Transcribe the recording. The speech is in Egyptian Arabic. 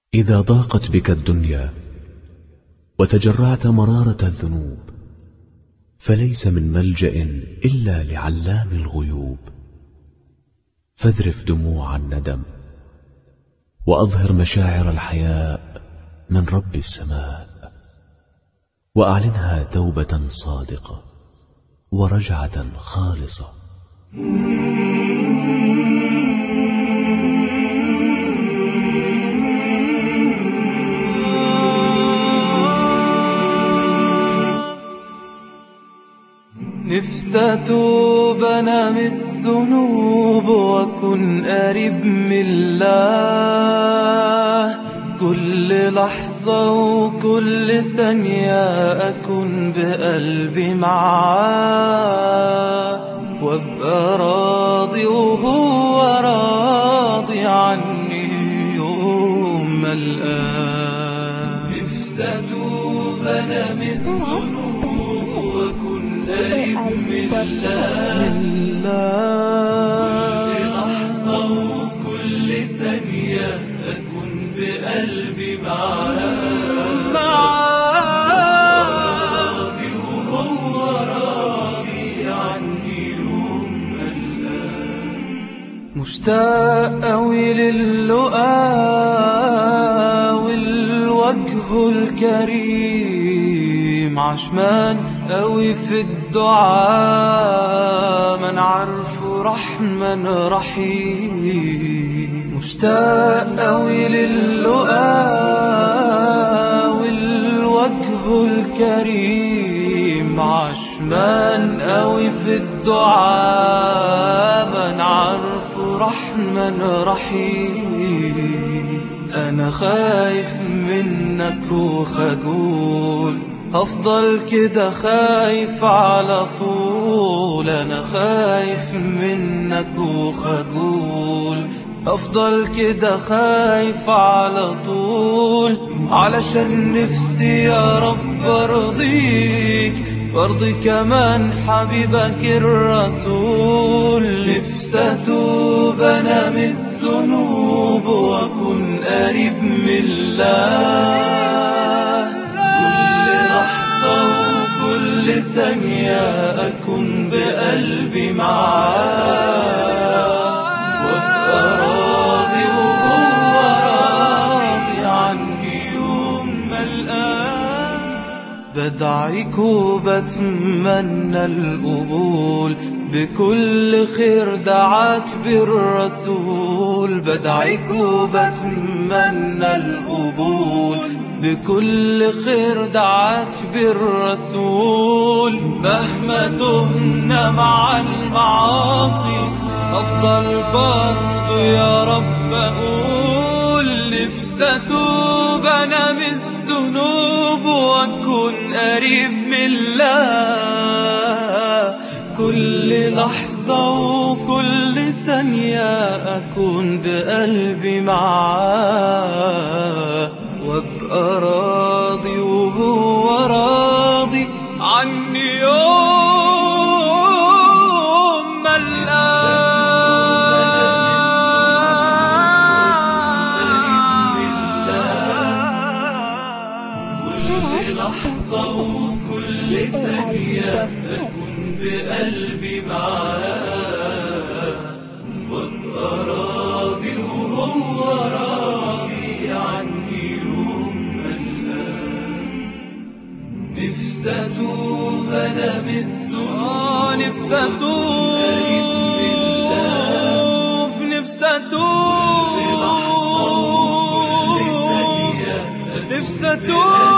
إذا ضاقت بك الدنيا وتجرعت مرارة الذنوب فليس من ملجأ إلا لعلام الغيوب فاذرف دموع الندم وأظهر مشاعر الحياء من رب السماء وأعلنها توبة صادقة ورجعة خالصة نفسي أتوب أنا من الذنوب وأكون قريب من الله كل لحظة وكل ثانية أكون بقلبي معاه وأبقى راضي وهو راضي عني يوم ما الآن نفسي أتوب أنا من الذنوب وأكون قريب من الله كل لحظة وكل ثانية أكون بقلبي معاه راضي وهو راضي عني يوم ما الآن مشتاق أوي للقاء والوجه الكريم عشمان أوي في الدعاء من عارف رحمن رحيم مشتاق أوي للقاء والوجه الكريم عشمان أوي في الدعاء من عارف رحمن رحيم أنا خايف منك وخجول هفضل كده خايف على طول أنا خايف منك وخجول أفضل كده خايف على طول علشان نفسي يا رب أرضيك وارضي كمان حبيبك الرسول نفسي أتوب أنا من الذنوب وأكون قريب من الله كل لحظة وكل ثانية أكون بقلبي معاه وأبقى راضي وهو راضي عني يوم ما الآن بدعيك وبتمنى القبول بكل خير دعاك بالرسول بدعيك وبتمنى القبول بكل خير دعاك بالرسول مهما تهنا مع المعاصي أفضل برضو يا رب أقول نفسي أتوب أنا من الذنوب وأكون قريب من الله كل لحظة وكل ثانية أكون بقلبي معاه وأبقى راضي وهو راضي عني يوم ما كل لحظة وكل ثانية أكون بقلبي معاه وأبقى راضي وهو راضي عني يوم ما الآن نفسي أتوب أنا من الذنوب نفسي أتوب نفسي أتوب نفسي أتوب